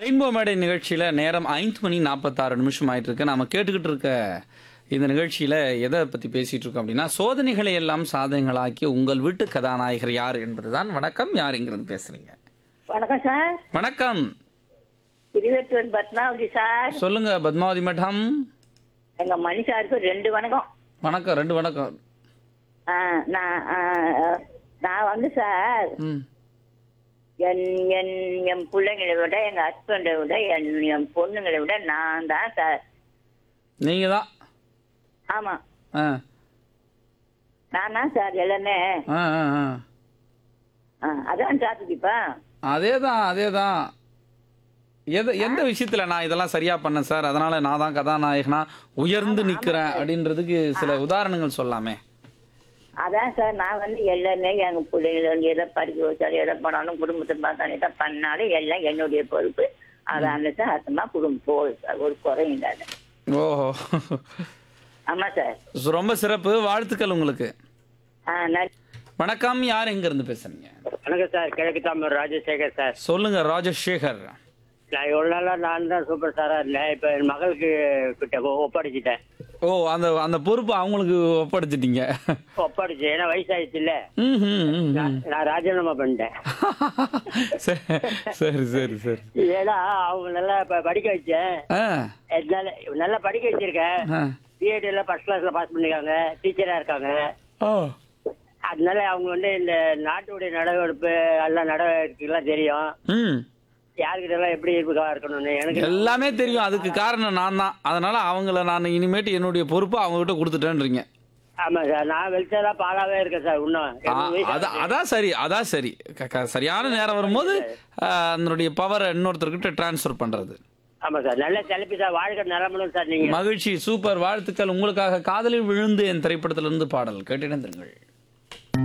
Rainbow மேடை நிகழ்ச்சியில் நேரம் ஐந்து மணி நாற்பத்தாறு நிமிஷம் ஆயிட்டு இருக்கு நாம கேட்டுக்கிட்டு இருக்க இந்த நிகழ்ச்சியில் எதை பற்றி பேசிகிட்டு இருக்கோம் அப்படின்னா சோதனைகளை எல்லாம் சாதனைகளாக்கி உங்கள் வீட்டு கதாநாயகர் யார் என்பதுதான் வணக்கம் யார் இங்கிருந்து பேசுறீங்க வணக்கம் சார் வணக்கம் திருவெட்டூர் பத்மாவதி சார் சொல்லுங்க பத்மாவதி மேடம் எங்க மணி சாருக்கு ரெண்டு வணக்கம் வணக்கம் ரெண்டு வணக்கம் ஆ, நான் ஆ, நான் வந்து சார் ம் என் என் என் பிள்ளைங்களை விட எங்க ஹஸ்பண்டை விட என் என் பொண்ணுங்களை விட நான் தான் சார் நீங்கள் தான் ஆமா ஆ நான் தான் சார் எல்லாமே ஆ ஆ ஆ ஆ, அதான் சாத்துக்குப்பா அதே தான் அதே தான் எது எந்த விஷயத்துல நான் இதெல்லாம் சரியா பண்ணேன் சார் அதனால நான் தான் கதாநாயகனா உயர்ந்து நிக்கிறேன் அப்படின்றதுக்கு சில உதாரணங்கள் சொல்லாமே அதான் சார் நான் வந்து எல்லாமே எங்க பிள்ளைங்களை வந்து எதை படிக்க வச்சாலும் எதை பண்ணாலும் குடும்பத்தை பார்த்தாலும் எதை பண்ணாலும் எல்லாம் என்னுடைய பொறுப்பு அதான் சார் அர்த்தமா குடும்பம் போகுது சார் ஒரு குறையும் இல்லாத ஓஹோ ஆமா சார் ரொம்ப சிறப்பு வாழ்த்துக்கள் உங்களுக்கு ஆ நன்றி வணக்கம் யார் எங்க இருந்து பேசுறீங்க வணக்கம் சார் கிழக்கு தாமர் ராஜசேகர் சார் சொல்லுங்க ராஜசேகர் நான் இவ்வளோ நாளாக நான் தான் சூப்பர் ஸ்டாராக இருந்தேன் இப்போ என் மகளுக்கு கிட்ட ஒ- ஒப்படைச்சிட்டேன் ஓ அந்த அந்த பொறுப்பு அவங்களுக்கு ஒப்படைச்சிட்டீங்க ஒப்படைச்சு ஏன்னா வயசாயிடுச்சு இல்லை ம், ம், ம், ம். நான் ராஜினாமா பண்ணிட்டேன் சரி சரி சரி சரி ஏன்னா அவங்க நல்லா இப்போ படிக்க வச்சேன் ஆ என்னால நல்லா படிக்க வச்சிருக்கேன் ஆ. பிஎட் எல்லாம் ஃபர்ஸ்ட் கிளாஸ்ல பாஸ் பண்ணிருக்காங்க டீச்சரா இருக்காங்க ஓ அதனால அவங்க வந்து இந்த நாட்டுடைய நடவடிப்பு எல்லாம் நடவடிக்கைலாம் தெரியும் ம் யாருக்கிட்ட எல்லாம் எப்படி இருப்பா இருக்கணும்னு எனக்கு எல்லாமே தெரியும் அதுக்கு காரணம் நான் தான் அதனால அவங்கள நான் இனிமேட்டு என்னுடைய பொறுப்பு அவங்க கிட்ட கொடுத்துட்டேன்றீங்க ஆமா சார் நான் வெளிச்சதா பாலாவே இருக்கேன் சார் இன்னும் ஆ, எழுபது வயசு அதான் அதான் சரி அதான் சரி க- க- சரியான நேரம் வரும்போது ஆ, அதனுடைய பவரை இன்னொருத்தர்கிட்ட டிரான்ஸ்ஃபர் பண்றது ஆமா சார் நல்ல செலப்பி சார் வாழ்க்கை நலமுடன் சார் நீங்க மகிழ்ச்சி சூப்பர் வாழ்த்துக்கள் உங்களுக்காக காதலில் விழுந்து என் திரைப்படத்திலிருந்து பாடல் கேட்டிருந்தீர்கள்